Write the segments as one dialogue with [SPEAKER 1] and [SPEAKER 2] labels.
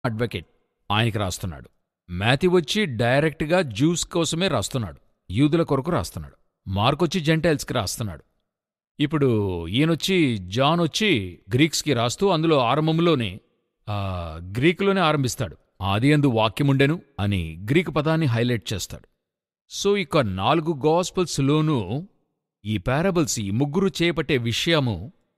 [SPEAKER 1] Advocate ఆయనకి రాస్తున్నాడు Matthew వచ్చి డైరెక్ట్గా జ్యూస్ కోసమే రాస్తున్నాడు యూదుల కొరకు రాస్తున్నాడు మార్క్ వచ్చి జెంటైల్స్కి రాస్తున్నాడు ఇప్పుడు ఈయనొచ్చి జాన్ వచ్చి గ్రీక్స్కి రాస్తూ అందులో ఆరంభంలోనే ఆ, గ్రీకులోనే ఆరంభిస్తాడు ఆది అందు వాక్యముండెను అని గ్రీక్ పదాన్ని హైలైట్ చేస్తాడు సో ఇక నాలుగు గాస్పల్స్లోనూ ఈ పారబుల్స్ ఈ ముగ్గురు చేపట్టే విషయము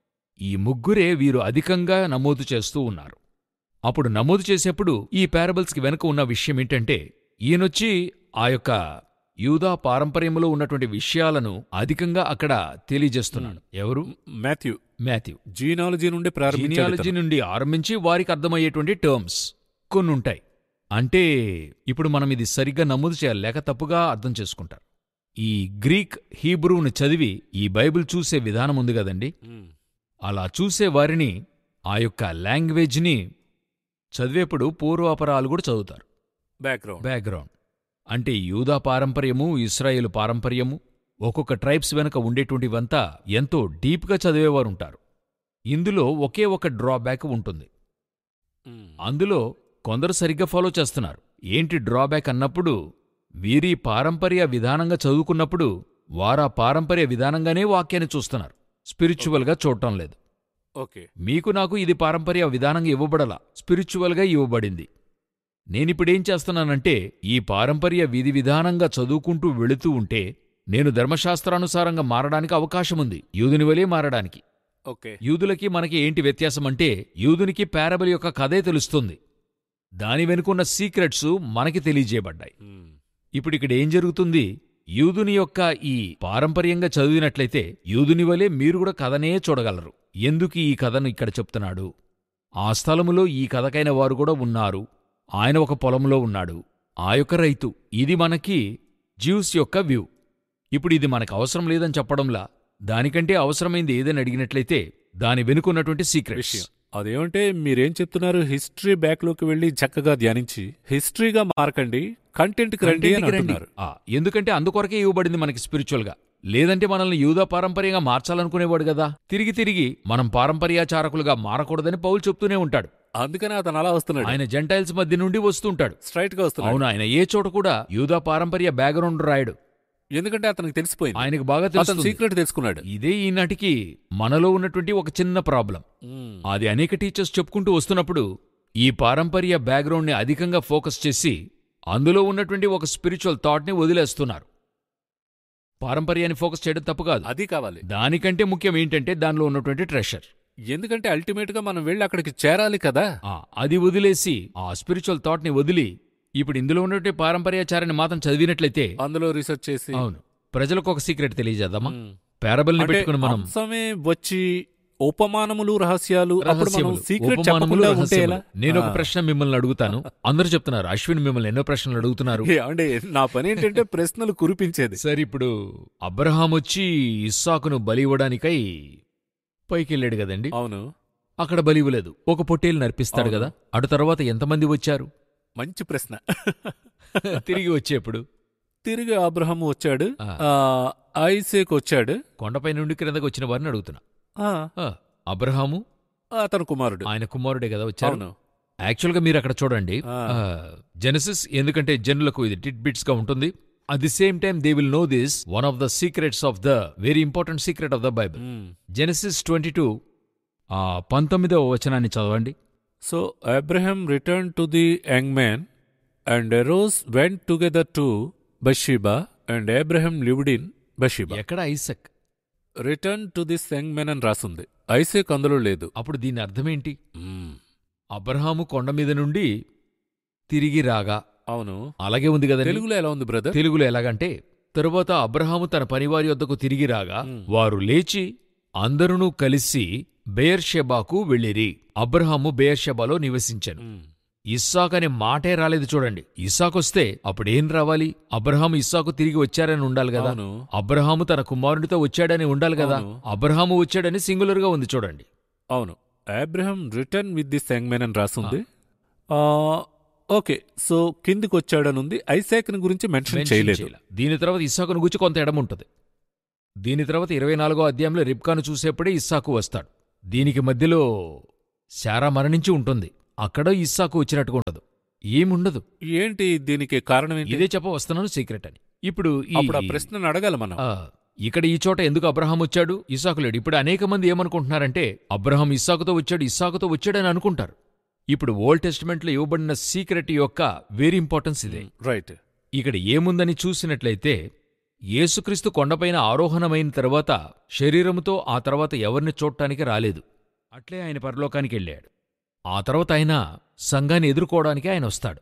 [SPEAKER 1] ఈ ముగ్గురే వీరు అధికంగా నమోదు చేస్తూ ఉన్నారు అప్పుడు నమోదు చేసేప్పుడు ఈ పారబుల్స్కి వెనుక ఉన్న విషయం ఏంటంటే ఈయనొచ్చి ఆ యొక్క యూదా పారంపర్యంలో ఉన్నటువంటి విషయాలను అధికంగా అక్కడ తెలియజేస్తున్నాడు ఎవరు
[SPEAKER 2] మాథ్యూ
[SPEAKER 1] మాథ్యూ
[SPEAKER 2] జీనాలజీ నుండి ప్రారంభించాడు
[SPEAKER 1] జీనియాలజీ
[SPEAKER 2] ఇతను.
[SPEAKER 1] నుండి ఆరంభించి వారికి అర్థమయ్యేటువంటి టర్మ్స్ కొన్ని ఉంటాయి అంటే ఇప్పుడు మనం ఇది సరిగ్గా నమోదు చేయాలి లేక తప్పుగా అర్థం చేసుకుంటారు ఈ గ్రీక్ హీబ్రూను చదివి ఈ బైబిల్ చూసే విధానం ఉంది కదండి
[SPEAKER 2] మ్మ్.
[SPEAKER 1] అలా చూసే వారిని ఆ యొక్క లాంగ్వేజ్ని చదివేప్పుడు పూర్వాపరాలు కూడా చదువుతారు
[SPEAKER 2] బ్యాక్గ్రౌండ్
[SPEAKER 1] బ్యాక్గ్రౌండ్ అంటే యూదా పారంపర్యము ఇస్రాయేలు పారంపర్యము ఒక్కొక్క ట్రైబ్స్ వెనక ఉండేటువంటివంతా ఎంతో డీప్గా చదివేవారుంటారు ఇందులో ఒకే ఒక డ్రాబ్యాక్ ఉంటుంది
[SPEAKER 2] మ్మ్.
[SPEAKER 1] అందులో కొందరు సరిగ్గా ఫాలో చేస్తున్నారు ఏంటి డ్రాబ్యాక్ అన్నప్పుడు వీరి పారంపర్య విధానంగా చదువుకున్నప్పుడు వారా పారంపర్య విధానంగానే వాక్యాన్ని చూస్తున్నారు స్పిరిచువల్గా చూడటం లేదు
[SPEAKER 2] ఓకే
[SPEAKER 1] మీకు నాకు ఇది పారంపర్య విధానంగా ఇవ్వబడలా స్పిరిచువల్గా ఇవ్వబడింది నేనిప్పుడేం చేస్తున్నానంటే ఈ పారంపర్య విధి విధానంగా చదువుకుంటూ వెళుతూ ఉంటే నేను ధర్మశాస్త్రానుసారంగా మారడానికి అవకాశముంది యూదుని వలే మారడానికి
[SPEAKER 2] ఓకే
[SPEAKER 1] యూదులకి మనకి ఏంటి వ్యత్యాసం అంటే యూదునికి పారబల్ యొక్క కథే తెలుస్తుంది దాని వెనుకున్న సీక్రెట్స్ మనకి తెలియజేయబడ్డాయి
[SPEAKER 2] మ్మ్.
[SPEAKER 1] ఇప్పుడు ఇక్కడ ఏం జరుగుతుంది యూదుని యొక్క ఈ పారంపర్యంగా చదివినట్లయితే యూదుని వలె మీరు కూడా కథనే చూడగలరు ఎందుకు ఈ కథను ఇక్కడ చెప్తున్నాడు ఆ స్థలములో ఈ కథకైన వారు కూడా ఉన్నారు ఆయన ఒక పొలంలో ఉన్నాడు ఆ యొక్క రైతు ఇది మనకి జ్యూస్ యొక్క వ్యూ ఇప్పుడు ఇది మనకు అవసరం లేదని చెప్పడంలా దానికంటే అవసరమైంది ఏదని అడిగినట్లయితే దాని వెనుకున్నటువంటి సీక్రెట్స్
[SPEAKER 2] విషయం అదేమంటే మీరేం చెప్తున్నారు హిస్టరీ బ్యాక్ లోకి వెళ్లి చక్కగా ధ్యానించి హిస్టరీగా మారకండి కంటెంట్ కి రండి అని
[SPEAKER 1] కంటెంట్కి రండి.
[SPEAKER 2] అంటున్నారు
[SPEAKER 1] ఆ, ఎందుకంటే అందుకొరకే ఇవ్వబడింది మనకి స్పిరిచువల్ గా లేదంటే మనల్ని యూదా పారంపర్యంగా మార్చాలనుకునేవాడు కదా తిరిగి తిరిగి మనం పారంపర్యాచారకులుగా మారకూడదని పౌలు చెప్తూనే ఉంటాడు
[SPEAKER 2] అందుకనే అతను అలా వస్తున్నాడు
[SPEAKER 1] ఆయన జెంటైల్స్ మధ్య నుండి వస్తుంటాడు
[SPEAKER 2] స్ట్రైట్ గా వస్తున్నాడు
[SPEAKER 1] అవును ఆయన ఏ చోట కూడా యూదా పారంపర్య బ్యాక్గ్రౌండ్ రాయడు
[SPEAKER 2] ఎందుకంటే అతనికి తెలిసిపోయింది
[SPEAKER 1] ఆయనకు బాగా
[SPEAKER 2] అతను
[SPEAKER 1] తెలుసు
[SPEAKER 2] సీక్రెట్ తెలుసుకున్నాడు
[SPEAKER 1] ఇదే ఈనాటికి మనలో ఉన్నటువంటి ఒక చిన్న ప్రాబ్లం
[SPEAKER 2] మ్మ్.
[SPEAKER 1] అది అనేక టీచర్స్ చెప్పుకుంటూ వస్తున్నప్పుడు ఈ పారంపర్య బ్యాక్గ్రౌండ్ని అధికంగా ఫోకస్ చేసి అందులో ఉన్నటువంటి ఒక స్పిరిచువల్ థాట్ని వదిలేస్తున్నారు పారంపర్యాన్ని ఫోకస్ చేయడం తప్పు కాదు
[SPEAKER 2] అది కావాలి
[SPEAKER 1] దానికంటే ముఖ్యం ఏంటంటే దానిలో ఉన్నటువంటి ట్రెషర్
[SPEAKER 2] ఎందుకంటే అల్టిమేట్ గా మనం వెళ్ళి అక్కడికి చేరాలి కదా
[SPEAKER 1] అది వదిలేసి ఆ స్పిరిచువల్ థాట్ని వదిలి ఇప్పుడు ఇందులో ఉన్నటువంటి పారంపర్యాచారాన్ని మాత్రం చదివినట్లయితే
[SPEAKER 2] అందులో రీసెర్చ్ చేసి
[SPEAKER 1] అవును ప్రజలకు ఒక సీక్రెట్ తెలియజేద్దామా
[SPEAKER 2] మ్మ్.
[SPEAKER 1] పారబల్ని
[SPEAKER 2] అంటే
[SPEAKER 1] పెట్టుకుని మనం
[SPEAKER 2] అంశమే వచ్చి ఉపమానములు రహస్యాలు అప్పుడు మనం
[SPEAKER 1] రహస్యములు,
[SPEAKER 2] సీక్రెట్
[SPEAKER 1] ఉపమానములు,
[SPEAKER 2] చెప్పకుండా ఉంటే ఎలా
[SPEAKER 1] రహస్యములు. నేను ఒక
[SPEAKER 2] ఆ.
[SPEAKER 1] ప్రశ్న మిమ్మల్ని అడుగుతాను అందరూ చెప్తున్నారు అశ్విన్ మిమ్మల్ని ఎన్నో ప్రశ్నలు అడుగుతున్నారు
[SPEAKER 2] ఏమండి నా పని ఏంటంటే ప్రశ్నలు కురిపించేది
[SPEAKER 1] సరే ఇప్పుడు అబ్రహాం వచ్చి ఇస్సాకును బలి ఇవ్వడానికై పైకి వెళ్ళాడు కదండి
[SPEAKER 2] అవును
[SPEAKER 1] అక్కడ బలి ఇవ్వలేదు ఒక పొట్టేలు నర్పిస్తాడు
[SPEAKER 2] అవును.
[SPEAKER 1] కదా అటు తర్వాత ఎంతమంది వచ్చారు
[SPEAKER 2] మంచి ప్రశ్న
[SPEAKER 1] తిరిగి వచ్చేప్పుడు
[SPEAKER 2] తిరిగి అబ్రహం వచ్చాడు
[SPEAKER 1] ఆ.
[SPEAKER 2] ఆ, ఐసేక్ వచ్చాడు
[SPEAKER 1] కొండపై నుండి క్రిందకు వచ్చిన వారిని అడుగుతున్నా
[SPEAKER 2] ఆ,
[SPEAKER 1] ఆ, అబ్రహాము
[SPEAKER 2] అతను కుమారుడు
[SPEAKER 1] ఆయన కుమారుడే కదా వచ్చారు
[SPEAKER 2] అవును
[SPEAKER 1] యాక్చువల్గా మీరు అక్కడ చూడండి
[SPEAKER 2] ఆ.
[SPEAKER 1] జెనసిస్ ఎందుకంటే జనులకు ఇది టిట్ బిట్స్ గా ఉంటుంది at the same time they will know this one of the secrets of the very important secret of the Bible
[SPEAKER 2] hmm.
[SPEAKER 1] Genesis twenty two పంతొమ్మిదవ వచనాన్ని చదవండి
[SPEAKER 2] so Abraham return to the young man and arose went together to Beersheba and Abraham lived in Beersheba
[SPEAKER 1] ఎక్కడ Isaac
[SPEAKER 2] return to this young man అని రాసుంది ఐసేక్ అందులో లేదు
[SPEAKER 1] అప్పుడు దీని అర్థమేంటి
[SPEAKER 2] మ్మ్.
[SPEAKER 1] అబ్రహాము కొండ మీద నుండి తిరిగి రాగా
[SPEAKER 2] అవును
[SPEAKER 1] అలాగే ఉంది కదండి
[SPEAKER 2] తెలుగులో ఎలా ఉంది బ్రదర్
[SPEAKER 1] తెలుగులో ఎలాగంటే తరువాత అబ్రహాము తన పనివారి వద్దకు తిరిగి రాగా
[SPEAKER 2] మ్.
[SPEAKER 1] వారు లేచి అందరునూ కలిసి బెయర్షెబాకు వెళ్ళిరి అబ్రహాము బెయర్షెబాలో నివసించాను
[SPEAKER 2] మ్మ్.
[SPEAKER 1] ఇస్సాక్ అనే మాటే రాలేదు చూడండి ఇస్సాకొస్తే అప్పుడేం రావాలి అబ్రహాము ఇస్సాకు తిరిగి వచ్చారని ఉండాలి కదా
[SPEAKER 2] అవును
[SPEAKER 1] అబ్రహాము తన కుమారునితో వచ్చాడని ఉండాలి కదా
[SPEAKER 2] అవును.
[SPEAKER 1] అబ్రహాము వచ్చాడని సింగులర్ గా ఉంది చూడండి
[SPEAKER 2] అవును Abraham return with this young man అని రాసుంది ఆ, ఓకే సో కిందికి వచ్చాడని ఉంది ఐసాక్ని గురించి మెన్షన్
[SPEAKER 1] మెన్షన్
[SPEAKER 2] చేయలేదు
[SPEAKER 1] చేయలే. దీని తర్వాత ఇస్సాకును గురించి కొంత ఎడం ఉంటుంది దీని తర్వాత ఇరవై నాలుగో అధ్యాయంలో రిబ్కాను చూసేప్పుడే ఇస్సాకు వస్తాడు దీనికి మధ్యలో శారా మరణించి ఉంటుంది అక్కడ ఇస్సాకు వచ్చినట్టుగా ఉండదు ఏముండదు
[SPEAKER 2] ఏంటి దీనికి కారణం ఏంటి
[SPEAKER 1] ఇదే చెప్ప వస్తున్నాను సీక్రెట్ అని ఇప్పుడు ఈ-
[SPEAKER 2] అప్పుడు ఆ ప్రశ్నను అడగాలి మనం
[SPEAKER 1] ఆ, ఇక్కడ ఈ చోట ఎందుకు అబ్రహాం వచ్చాడు ఇస్సాకు లేడు ఇప్పుడు అనేక మంది ఏమనుకుంటున్నారంటే అబ్రహాం ఇస్సాకుతో వచ్చాడు ఇస్సాకుతో వచ్చాడని అనుకుంటారు ఇప్పుడు ఓల్డ్ టెస్టిమెంట్లో ఇవ్వబడిన సీక్రెట్ యొక్క వెరీ ఇంపార్టెన్స్ ఇదే
[SPEAKER 2] రైట్
[SPEAKER 1] ఇక్కడ ఏముందని చూసినట్లయితే యేసుక్రీస్తు కొండపైన ఆరోహణమైన తర్వాత శరీరముతో ఆ తర్వాత ఎవరిని చూడటానికి రాలేదు అట్లే ఆయన పరలోకానికి వెళ్ళాడు ఆ తర్వాత ఆయన సంఘాన్ని ఎదుర్కోవడానికి ఆయన వస్తాడు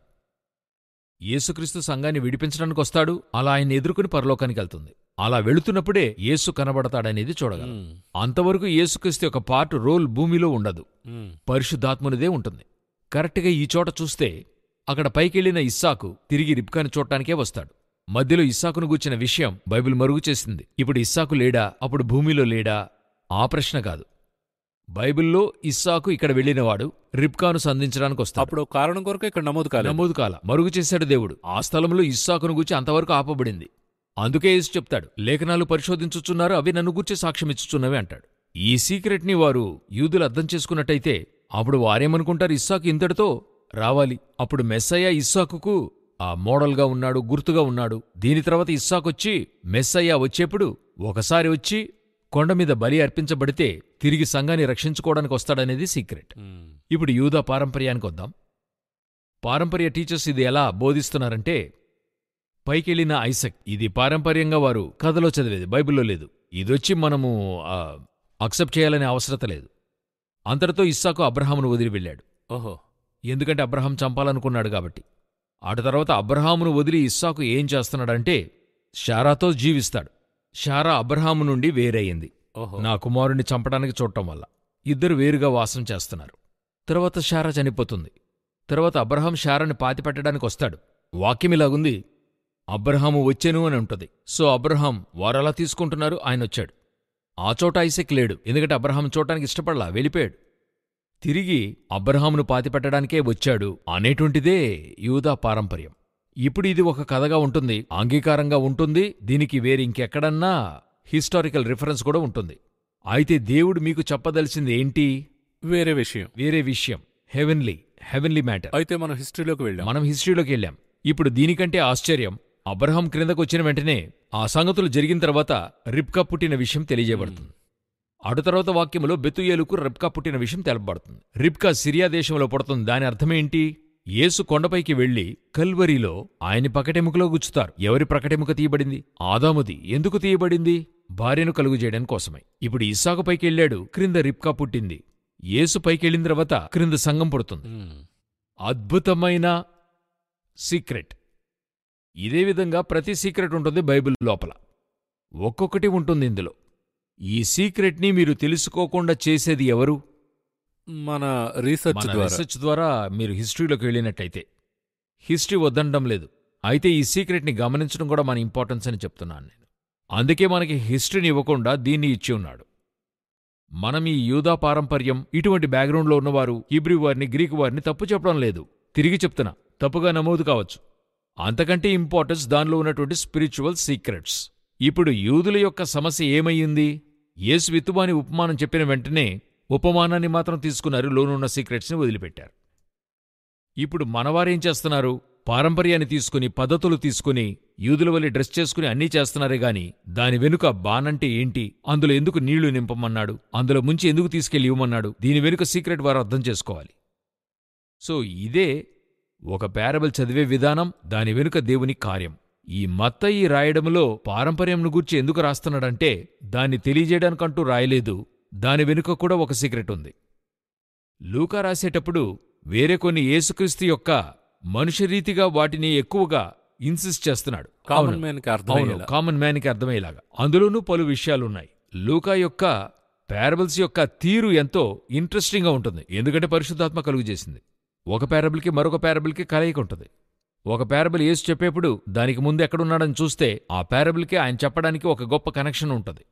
[SPEAKER 1] యేసుక్రీస్తు సంఘాన్ని విడిపించడానికి వస్తాడు అలా ఆయన ఎదుర్కొని పరలోకానికి వెళ్తుంది అలా వెళుతున్నప్పుడే యేసు కనబడతాడనేది చూడగలం అంతవరకు యేసుక్రీస్తు యొక్క పార్ట్ రోల్ భూమిలో ఉండదు పరిశుద్ధాత్మునిదే ఉంటుంది కరెక్ట్గా ఈ చోట చూస్తే అక్కడ పైకెళ్లిన ఇస్సాకు తిరిగి రిబ్కాని చూడటానికే వస్తాడు మధ్యలో ఇస్సాకును గూర్చిన విషయం బైబిల్ మరుగు చేసింది ఇప్పుడు ఇస్సాకు లేడా అప్పుడు భూమిలో లేడా ఆ ప్రశ్న కాదు బైబిల్లో ఇస్సాకు ఇక్కడ వెళ్ళినవాడు రిబ్కాను సంధించడానికి వస్తాడు
[SPEAKER 2] అప్పుడు కారణం కొరకు ఇక్కడ నమోదు కాలేదు
[SPEAKER 1] నమోదు కాల మరుగు చేశాడు దేవుడు ఆ స్థలంలో ఇస్సాకును గూర్చి అంతవరకు ఆపబడింది అందుకే యేసు చెప్తాడు లేఖనాలు పరిశోధించుచున్నారు అవి నన్ను గూర్చి సాక్ష్యమిచ్చుచున్నవి అంటాడు ఈ సీక్రెట్ని వారు యూదులు అర్థం చేసుకున్నట్టయితే అప్పుడు వారేమనుకుంటారు ఇస్సాకు ఇంతటితో రావాలి అప్పుడు మెస్సయ్య ఇస్సాకుకు ఆ మోడల్గా ఉన్నాడు గుర్తుగా ఉన్నాడు దీని తర్వాత ఇస్సాకొచ్చి మెస్సయ్య వచ్చేప్పుడు ఒకసారి వచ్చి కొండ మీద బలి అర్పించబడితే తిరిగి సంఘాన్ని రక్షించుకోవడానికి వస్తాడనేది సీక్రెట్
[SPEAKER 2] మ్మ్.
[SPEAKER 1] ఇప్పుడు యూదా పారంపర్యానికి వద్దాం పారంపర్య టీచర్స్ ఇది ఎలా బోధిస్తున్నారంటే పైకెళ్ళిన ఐసక్ ఇది పారంపర్యంగా వారు కథలో చదివేది బైబిల్లో లేదు ఇదొచ్చి మనము ఆ, అక్సెప్ట్ చేయాలనే అవసరత లేదు అంతటితో ఇస్సాకు అబ్రహామును వదిలి వెళ్ళాడు
[SPEAKER 2] ఓహో
[SPEAKER 1] ఎందుకంటే అబ్రహాం చంపాలనుకున్నాడు కాబట్టి అటు తర్వాత అబ్రహామును వదిలి ఇస్సాకు ఏం చేస్తున్నాడంటే షారాతో జీవిస్తాడు షారా అబ్రహాము నుండి వేరయ్యింది
[SPEAKER 2] ఓహో
[SPEAKER 1] నా కుమారుణ్ణి చంపడానికి చూడటం వల్ల ఇద్దరు వేరుగా వాసం చేస్తున్నారు తర్వాత షారా చనిపోతుంది తర్వాత అబ్రహాం షారాని పాతిపెట్టడానికి వస్తాడు వాక్యం ఇలాగుంది అబ్రహాము వచ్చెను అని ఉంటుంది సో అబ్రహాం వారలా తీసుకుంటున్నారు ఆయన వచ్చాడు ఆ చోట ఐసెక్ లేడు ఎందుకంటే అబ్రహాం చూడటానికి ఇష్టపడలా వెళ్ళిపోయాడు తిరిగి అబ్రహామును పాతిపెట్టడానికే వచ్చాడు అనేటువంటిదే యూదా పారంపర్యం ఇప్పుడు ఇది ఒక కథగా ఉంటుంది అంగీకారంగా ఉంటుంది దీనికి వేరే ఇంకెక్కడన్నా హిస్టారికల్ రిఫరెన్స్ కూడా ఉంటుంది అయితే దేవుడు మీకు చెప్పదలిసింది ఏంటి
[SPEAKER 2] వేరే విషయం
[SPEAKER 1] వేరే విషయం హెవెన్లీ హెవెన్లీ మ్యాటర్
[SPEAKER 2] అయితే మనం హిస్టరీలోకి వెళ్ళాం
[SPEAKER 1] మనం హిస్టరీలోకి వెళ్ళాం ఇప్పుడు దీనికంటే ఆశ్చర్యం అబ్రహాం క్రిందకు వచ్చిన వెంటనే ఆ సంగతులు జరిగిన తర్వాత రిబ్కా పుట్టిన విషయం తెలియజేయబడుతుంది అటు తర్వాత వాక్యములో బెతుయేలుకు రిబ్కా పుట్టిన విషయం తెలపబడుతుంది రిబ్కా సిరియా దేశంలో పుడుతుంది దాని అర్థమేంటి యేసు కొండపైకి వెళ్లి కల్వరిలో ఆయన్ని పకటెముకలో గుచ్చుతారు ఎవరి ప్రకటెముక తీయబడింది ఆదాముది ఎందుకు తీయబడింది భార్యను కలుగు చేయడం కోసమై ఇప్పుడు ఇస్సాకు పైకి వెళ్ళాడు క్రింద రిబ్కా పుట్టింది యేసు పైకెళ్ళిన తర్వాత క్రింద సంఘం పుడుతుంది
[SPEAKER 2] మ్మ్.
[SPEAKER 1] అద్భుతమైన సీక్రెట్ ఇదే విధంగా ప్రతి సీక్రెట్ ఉంటుంది బైబిల్ లోపల ఒక్కొక్కటి ఉంటుంది ఇందులో ఈ సీక్రెట్ని మీరు తెలుసుకోకుండా చేసేది ఎవరు
[SPEAKER 2] మన రీసెర్చ్
[SPEAKER 1] మన
[SPEAKER 2] ద్వారా
[SPEAKER 1] రీసెర్చ్ ద్వారా మీరు హిస్టరీలోకి వెళ్ళినట్టయితే హిస్టరీ వద్దనడం లేదు అయితే ఈ సీక్రెట్ని గమనించడం కూడా మన ఇంపార్టెన్స్ అని చెప్తున్నాను నేను అందుకే మనకి హిస్టరీని ఇవ్వకుండా దీన్ని ఇచ్చి ఉన్నాడు మనం ఈ యూదా పారంపర్యం ఇటువంటి బ్యాక్గ్రౌండ్లో ఉన్నవారు హీబ్రూ వారిని గ్రీకు వారిని తప్పు చెప్పడం లేదు తిరిగి చెప్తున్నా తప్పుగా నమోదు కావచ్చు అంతకంటే ఇంపార్టెన్స్ దానిలో ఉన్నటువంటి స్పిరిచువల్ సీక్రెట్స్ ఇప్పుడు యూదుల యొక్క సమస్య ఏమయ్యింది యేసు విత్తువాని ఉపమానం చెప్పిన వెంటనే ఉపమానాన్ని మాత్రం తీసుకున్నారు లోనున్న సీక్రెట్స్ని వదిలిపెట్టారు ఇప్పుడు మనవారేం చేస్తున్నారు పారంపర్యాన్ని తీసుకుని పద్ధతులు తీసుకుని యూదుల వల్లి డ్రెస్ చేసుకుని అన్నీ చేస్తున్నారే గాని దాని వెనుక బానంటే ఏంటి అందులో ఎందుకు నీళ్లు నింపమన్నాడు అందులో ముంచి ఎందుకు తీసుకెళ్లి ఇవ్వమన్నాడు దీని వెనుక సీక్రెట్ వారు అర్థం చేసుకోవాలి సో ఇదే ఒక పారబుల్ చదివే విధానం దాని వెనుక దేవుని కార్యం ఈ మత్తయి రాయడంలో పారంపర్యంను గూర్చి ఎందుకు రాస్తున్నాడంటే దాన్ని తెలియజేయడానికంటూ రాయలేదు దాని వెనుక కూడా ఒక సీక్రెట్ ఉంది లూకా రాసేటప్పుడు వేరే కొన్ని యేసుక్రీస్తు యొక్క మనుషరీతిగా వాటిని ఎక్కువగా ఇన్సిస్ట్ చేస్తున్నాడు
[SPEAKER 2] కామన్
[SPEAKER 1] అవును.
[SPEAKER 2] మ్యాన్ కి
[SPEAKER 1] అవును
[SPEAKER 2] అర్థమయ్యేలా
[SPEAKER 1] కామన్ మ్యాన్కి అర్థమయ్యేలాగా అందులోనూ పలు విషయాలున్నాయి లూకా యొక్క పారబుల్స్ యొక్క తీరు ఎంతో ఇంట్రెస్టింగ్గా ఉంటుంది ఎందుకంటే పరిశుద్ధాత్మ కలుగు చేసింది ఒక పారబుల్కి మరొక పారబుల్కి కలయిక ఉంటుంది ఒక పారబుల్ ఏసు చెప్పేప్పుడు దానికి ముందు ఎక్కడున్నాడని చూస్తే ఆ పారబుల్కి ఆయన చెప్పడానికి ఒక గొప్ప కనెక్షన్ ఉంటుంది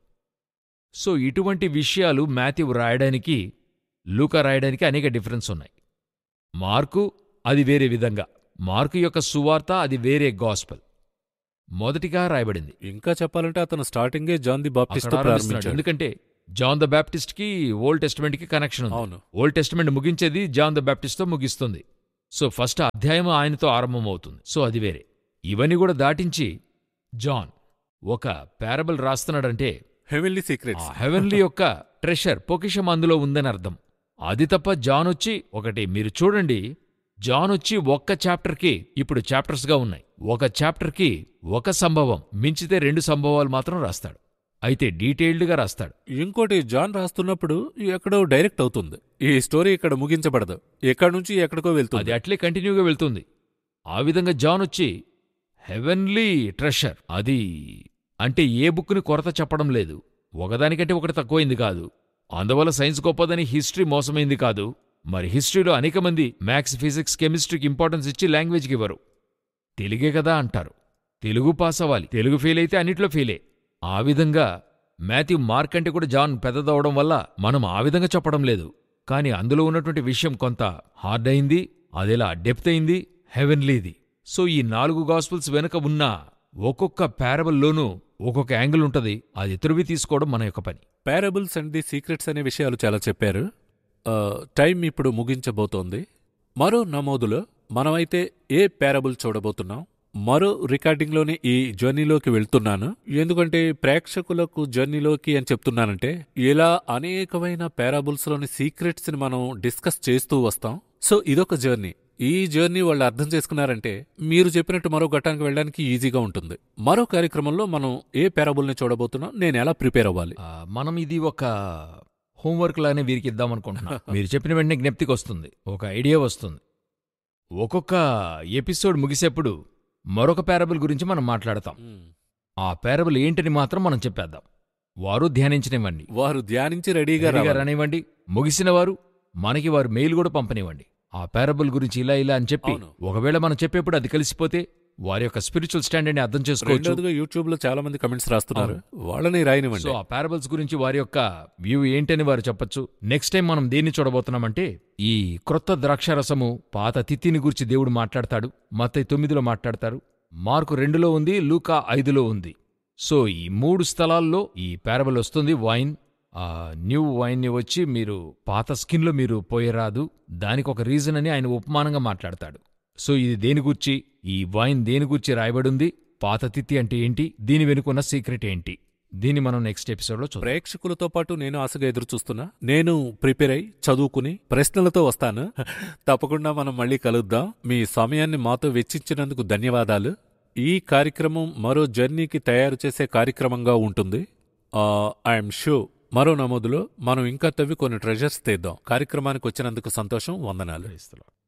[SPEAKER 1] సో ఇటువంటి విషయాలు మాథ్యూ రాయడానికి లూకా రాయడానికి అనేక డిఫరెన్స్ ఉన్నాయి మార్కు అది వేరే విధంగా మార్కు యొక్క సువార్త అది వేరే గాస్పల్ మొదటిగా రాయబడింది
[SPEAKER 2] ఇంకా చెప్పాలంటే అతను స్టార్టింగే జాన్ ది బాప్టిస్ట్
[SPEAKER 1] అక్కడ ఆరంభిస్తున్నాడు.
[SPEAKER 2] ప్రారంభించాడు
[SPEAKER 1] ఎందుకంటే జాన్ ద బ్యాప్టిస్ట్కి ఓల్డ్ టెస్టిమెంట్కి కనెక్షన్ ఉంది
[SPEAKER 2] అవును
[SPEAKER 1] ఓల్డ్ టెస్టిమెంట్ ముగించేది జాన్ ద బ్యాప్టిస్ట్తో ముగిస్తుంది సో ఫస్ట్ అధ్యాయం ఆయనతో ఆరంభమవుతుంది సో అది వేరే ఇవన్నీ కూడా దాటించి జాన్ ఒక పారబుల్ రాస్తున్నాడంటే
[SPEAKER 2] హెవెన్లీ
[SPEAKER 1] ఆ
[SPEAKER 2] సీక్రెట్స్
[SPEAKER 1] హెవెన్లీ యొక్క ట్రెషర్ పొకిషం అందులో ఉందని అర్థం అది తప్ప జాన్ వచ్చి ఒకటి మీరు చూడండి జాన్ వచ్చి ఒక్క చాప్టర్కి ఇప్పుడు చాప్టర్స్గా ఉన్నాయి ఒక చాప్టర్కి ఒక సంభవం మించితే రెండు సంభవాలు మాత్రం రాస్తాడు అయితే డీటెయిల్డ్గా రాస్తాడు
[SPEAKER 2] ఇంకోటి జాన్ రాస్తున్నప్పుడు ఎక్కడో డైరెక్ట్ అవుతుంది ఈ స్టోరీ ఇక్కడ ముగించబడదు ఎక్కడి నుంచి ఎక్కడికో
[SPEAKER 1] అది
[SPEAKER 2] వెళ్తుంది
[SPEAKER 1] అట్లే కంటిన్యూగా వెళ్తుంది ఆ విధంగా జాన్ వచ్చి హెవెన్లీ ట్రెషర్ అది అంటే ఏ బుక్ని కొరత చెప్పడం లేదు ఒకదానికంటే ఒకటి తక్కువైంది కాదు అందువల్ల సైన్స్ గొప్పదని హిస్టరీ మోసమైంది కాదు మరి హిస్టరీలో అనేక మంది మ్యాథ్స్ ఫిజిక్స్ కెమిస్ట్రీకి ఇంపార్టెన్స్ ఇచ్చి లాంగ్వేజ్కి ఇవ్వరు తెలుగే కదా అంటారు తెలుగు పాస్ అవ్వాలి తెలుగు ఫెయిల్ అయితే అన్నిట్లో ఫెయిలే ఆ విధంగా మాథ్యూ మార్క్ అంటే కూడా జాన్ పెద్దదవడం వల్ల మనం ఆ విధంగా చెప్పడం లేదు కానీ అందులో ఉన్నటువంటి విషయం కొంత హార్డ్ అయింది అదెలా డెప్త్ అయింది హెవెన్లీది సో ఈ నాలుగు గాస్పుల్స్ వెనుక ఉన్న ఒక్కొక్క పారబల్లోనూ ఒక్కొక్క యాంగిల్ ఉంటది అది ఎదురువి తీసుకోవడం మన యొక్క పని
[SPEAKER 2] పారబుల్స్ అండ్ ది సీక్రెట్స్ అనే విషయాలు చాలా చెప్పారు ఆ, టైం ఇప్పుడు ముగించబోతోంది మరో నమోదులో మనమైతే ఏ పారబుల్ చూడబోతున్నాం మరో రికార్డింగ్లోనే ఈ జర్నీలోకి వెళ్తున్నాను ఎందుకంటే ప్రేక్షకులకు జర్నీలోకి అని చెప్తున్నానంటే ఇలా అనేకమైన పారాబుల్స్లోని సీక్రెట్స్ని మనం డిస్కస్ చేస్తూ వస్తాం సో ఇదొక జర్నీ ఈ జర్నీ వాళ్ళు అర్థం చేసుకున్నారంటే మీరు చెప్పినట్టు మరో ఘట్టానికి వెళ్ళడానికి ఈజీగా ఉంటుంది మరో కార్యక్రమంలో మనం ఏ పారాబుల్ని చూడబోతున్నాం నేను ఎలా ప్రిపేర్ అవ్వాలి
[SPEAKER 1] ఆ, మనం ఇది ఒక హోంవర్క్ లానే వీరికి ఇద్దాం అనుకుంటున్నాం మీరు చెప్పిన వెంటనే జ్ఞప్తికి వస్తుంది ఒక ఐడియా వస్తుంది ఒక్కొక్క ఎపిసోడ్ ముగిసేప్పుడు మరొక పారబుల్ గురించి మనం మాట్లాడతాం ఆ పారబుల్ ఏంటని మాత్రం మనం చెప్పేద్దాం వారు ధ్యానించనివ్వండి
[SPEAKER 2] వారు ధ్యానించి రెడీగా
[SPEAKER 1] రెడీగా
[SPEAKER 2] రావాలి.
[SPEAKER 1] రానివ్వండి ముగిసిన వారు మనకి వారు మెయిల్ కూడా పంపనివ్వండి ఆ పారబుల్ గురించి ఇలా ఇలా అని చెప్పి
[SPEAKER 2] అవును.
[SPEAKER 1] ఒకవేళ మనం చెప్పేప్పుడు అది కలిసిపోతే వారి యొక్క స్పిరిచువల్ స్టాండర్డ్ని అర్థం చేసుకోవచ్చు
[SPEAKER 2] రెండోదిగా యూట్యూబ్ లో చాలా మంది కమెంట్స్ రాస్తున్నారు వాళ్ళని రాయనివ్వండి
[SPEAKER 1] సో ఆ పారబుల్స్ గురించి వారి యొక్క వ్యూ ఏంటని వారు చెప్పొచ్చు నెక్స్ట్ టైం మనం దేన్ని చూడబోతున్నామంటే ఈ క్రొత్త ద్రాక్షారసము పాత తిత్తిని గురించి దేవుడు మాట్లాడతాడు మత్తయి తొమ్మిదిలో మాట్లాడతారు మార్కు రెండులో ఉంది లూకా ఐదులో ఉంది సో ఈ మూడు స్థలాల్లో ఈ పారబుల్ వస్తుంది వైన్ ఆ న్యూ వైన్ని వచ్చి మీరు పాత స్కిన్లో మీరు పోయరాదు దానికి ఒక రీజన్ అని ఆయన ఉపమానంగా మాట్లాడతాడు సో ఇది దేని గురించి ఈ వైన్ దేని గురించి రాయబడింది పాత తిత్తి అంటే ఏంటి దీని వెనుకున్న సీక్రెట్ ఏంటి దీన్ని మనం నెక్స్ట్ ఎపిసోడ్లో చూద్దాం
[SPEAKER 2] ప్రేక్షకులతో పాటు నేను ఆశగా ఎదురు చూస్తున్నా నేను ప్రిపేర్ అయి చదువుకుని ప్రశ్నలతో వస్తాను తప్పకుండా మనం మళ్ళీ కలుద్దాం మీ సమయాన్ని మాతో వెచ్చించినందుకు ధన్యవాదాలు ఈ కార్యక్రమం మరో జర్నీకి తయారు చేసే కార్యక్రమంగా ఉంటుంది ఐఎమ్ షో మరో నమోదులో మనం ఇంకా తవ్వి కొన్ని ట్రెజర్స్ తీద్దాం కార్యక్రమానికి వచ్చినందుకు సంతోషం వందనాలు
[SPEAKER 1] క్రైస్తవులు.